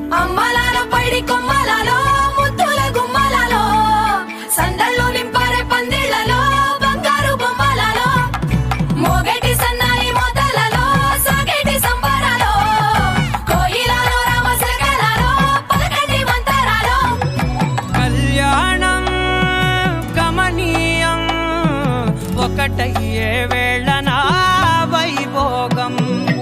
అమ్మలాలో పైడి కొమ్మలలో ముద్దుల గుమ్మలలో సందళ్ళు నింపారే పందిళ్లలో బంగారు బొమ్మలలో మోగేటి సన్నాయి మోతలలో సాగేటి సంబరాలో కోయిలలో రామశకలలో పలకటి మంతరాలో కళ్యాణం గమనీయం ఒకటయ్యే వేళ నా వైభోగం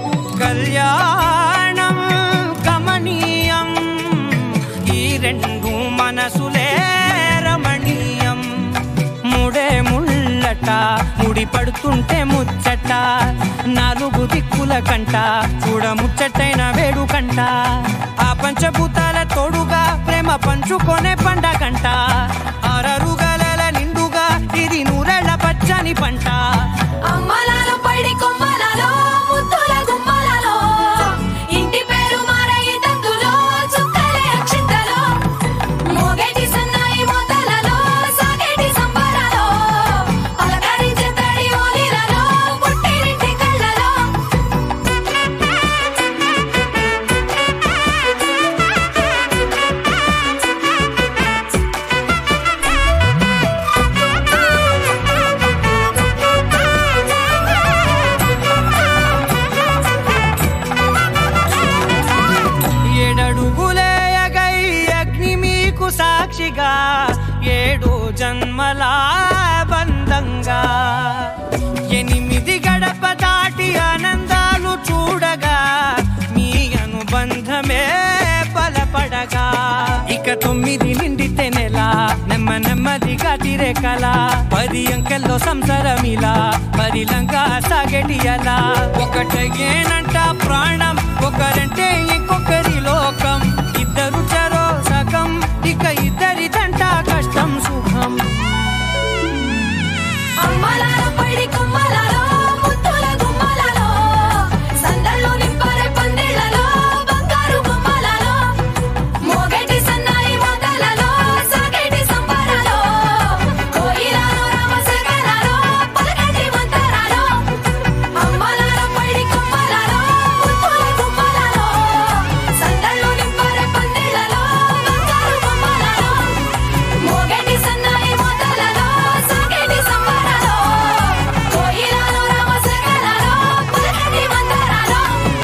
కళ్యాణం గమనీయం ఈ రెండు మనసులే రమణీయం ముడే ముళ్ళట ముడి పడుతుంటే ముచ్చట నాలుగు దిక్కుల కంట చూడ ముచ్చటైన వేడుకంట ఆ పంచభూతాల తోడుగా ప్రేమ పంచుకొనే పండగంట ఆరరుగల నిండుగా ఇది నూరెళ్ళ పచ్చని పంట అమ్మలాలో పైడి కొమ్మలలో ముద్దుల గుమ్మలలో ఇంటి పేరు మారయి తందులో చుక్కలే అక్షింతలో మోగేటి సన్నాయి మోతలలో సాగేటి సంబరాలో పలకరించే తడి ఓలిలలో పుట్టినింటి కళ్ళలో ఏడడుగులే ఎగై అగ్ని మీకు సాక్షిగా ఏడు జన్మల బంధంగా ఎనిమిది గడప దాటి ఆనందాలు చూడగా మీ అనుబంధమే బలపడగా ఇక తొమ్మిది నిండితే నెల నెమ్మ నెమ్మదిగా తిరేకల పది అంకెల్లో సంసారమిలా పరిలంగా సాగటి అలా ఒకటేనంట ప్రాణం ఒకరంటే ఇంకొకరి లోకం ఇద్దరు చరో సగం ఇక ఇద్దరిదంట కష్టం సుఖం అమ్మలాలో పైడి కొమ్మలలో ముద్దుల గుమ్మలలో సందళ్ళు నింపారే పందిళ్లలో బంగారు బొమ్మలలో మోగేటి సన్నాయి మోతలలో సాగేటి సంబరాలో కోయిలలో రామశకలలో పలకటి మంతరాలో అమ్మలాలో పైడి కొమ్మలలో ముద్దుల గుమ్మలలో సందళ్ళు నింపారే పందిళ్లలో బంగారు బొమ్మలలో మోగేటి సన్నాయి మోతలలో సాగేటి సంబరాలో కోయిలలో రామశకలలో పలకటి మంతరాలో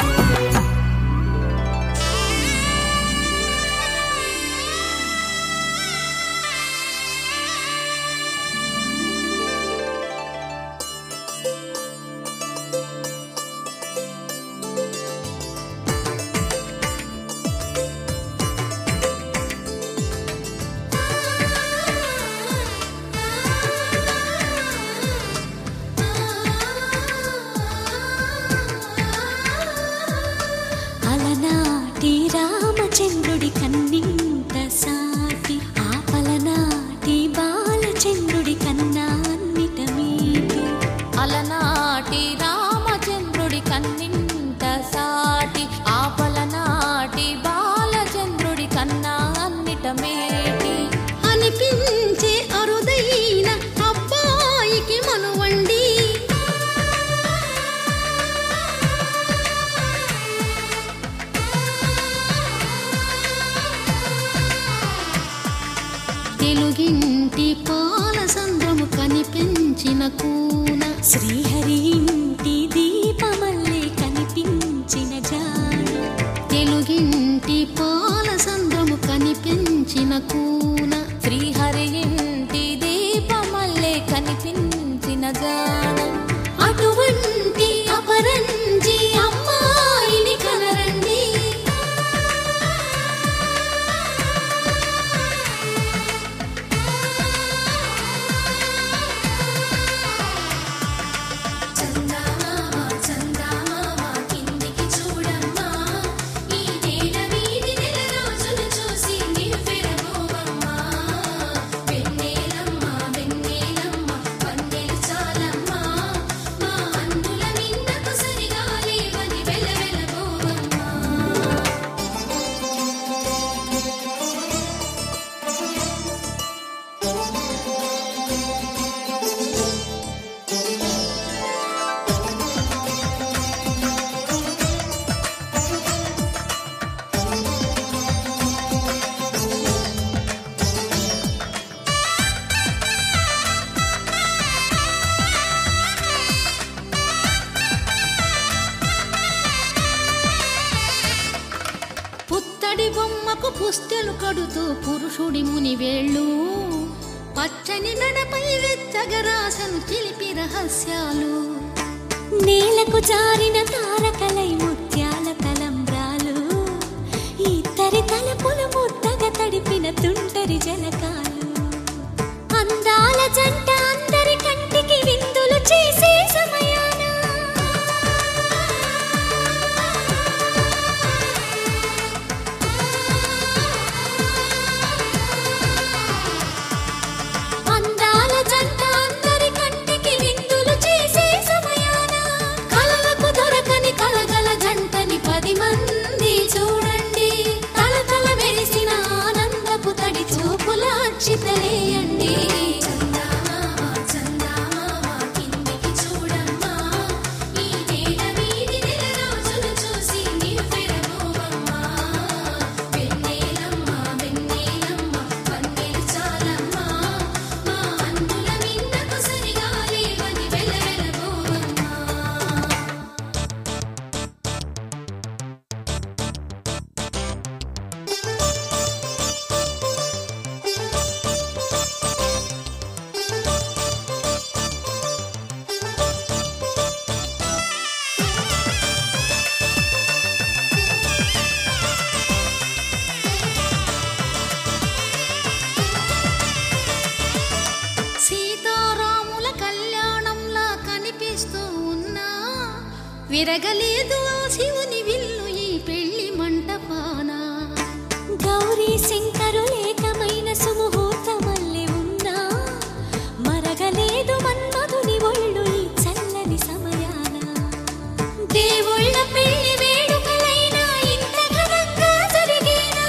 అలనాటి రామచంద్రుడి కన్నింత సాటి ఆపలనాటి బాలచంద్రుడి కన్నా అన్నిట మీటి అలనాటి రామచంద్రుడి కన్నింత సాటి ఆపలనాటి బాలచంద్రుడి కన్నా అన్నిట మేటి అనిపించే అరుదైన అబ్బాయికి మనువండి తెలుగింటి పాల సంద్రము కనిపించిన కూన శ్రీహరి ఇంటి దీపమల్లే కనిపించిన జాన తెలుగింటి పాల సంద్రము కనిపించిన కూన శ్రీహరి ఇంటి దీపమల్లే కనిపించిన గానం అటువంటి అపరంజి అమ్మాయిని కనరండి చందమామ చందమామ కిందికి చూడమ్మా ఈ నేల వీధి నెల రోజులు చూసి నివ్వెరబోవమ్మ పుత్తడి బొమ్మకు పుస్తెలు కడుతూ పురుషుడి ముని వేళ్ళు పచ్చని మెడపై వెచ్చగరాసను చిలిపి రహస్యాలు నేలకు జారిన తారకలై ముత్యాల తలంబ్రాలు ఇద్దరి తలపుల ముద్దగా తడిపిన తుంటరి జలకాలు అందాల జంట అందరి కంటికి విందులు చేసే సమయాన అందాల జంట అందరి కంటికి విందులు చేసే సమయాన కలలకు దొరకని కలగల జంటని పది మంది చూడండి తలతల మెరిసిన ఆనందపు తడి చూపుల అక్షితలేయండి చందమామ చందమామ కిందికి చూడమ్మా ఈ నేల వీధి నెల రోజులు చూసి నివ్వెరపోవమ్మా వెన్నెలమ్మ వెన్నెలమ్మ వన్నెలు చాలమ్మా మా అన్నుల మిన్నకు సరిగా లేవని వెలవెలబోవమ్మా సీతారాముల కళ్యాణంలా కనిపిస్తూ ఉన్నా విరగలేదు ఆ శివుని విల్లు ఈ పెళ్లి మంటపాన గౌరీ శంకరు లేకమైన సుముహూర్తమల్లె ఉన్నా మరగలేదు మన్మధుని ఒళ్ళు ఈ చల్లని సమయాన దేవుళ్ళ పెళ్లి వేడుకలైనా ఇంత ఘనంగా జరిగేనా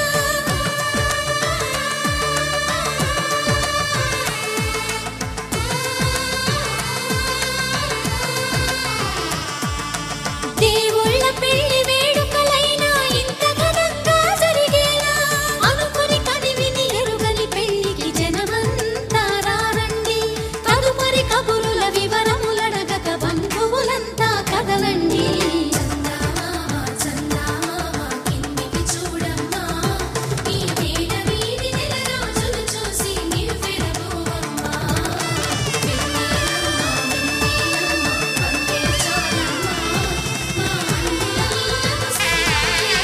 దేవుళ్ళ పెళ్లి వేడుకలైనా ఇంత ఘనంగా జరిగేనా అనుకుని కదివిని ఎరుగని పెళ్లికి జనమంతా రారండి తదుపరి కబురుల వివరములడగక బంధువులంతా కదలండి చందమామ చందమామ కిందికి చూడమ్మా ఈ నేల వీధి నెల రోజులు చూసి నివ్వెరపోవమ్మా వెన్నెలమ్మ వెన్నెలమ్మ వందెలు చాలమ్మా మా అన్నుల నీలకు సరిగా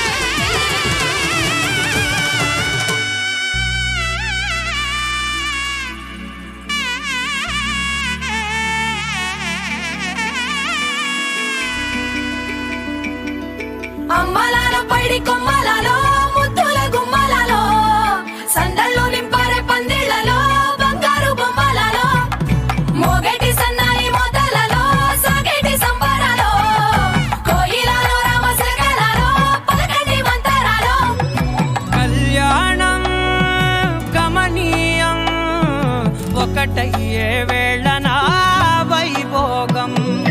అమ్మలాలో పైడి కొమ్మలలో ముద్దుల గుమ్మలలో సందళ్ళు నింపారే పందిళ్లలో బంగారు బొమ్మలలో మోగేటి సన్నాయి మోతలలో సాగేటి సంబరాలో కోయిలలో రామసగలలో పలకటి మంతరాలో కళ్యాణం గమనీయం ఒకటయ్యే వేళ నా వైభోగం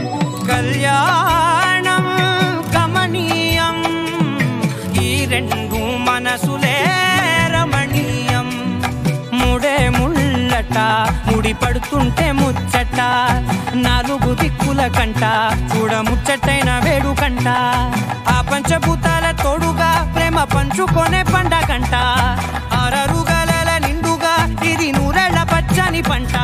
కళ్యాణం గమనీయం ఈ రెండు మనసులే రమణీయం ముడే ముళ్ళట ముడి పడుతుంటే ముచ్చట నాలుగు దిక్కుల కంట చూడ ముచ్చటైన వేడుకంట ఆ పంచభూతాల తోడుగా ప్రేమ పంచుకొనే పండగంట ఆరరుగల నిండుగా ఇది నూరెళ్ళ పచ్చని పంట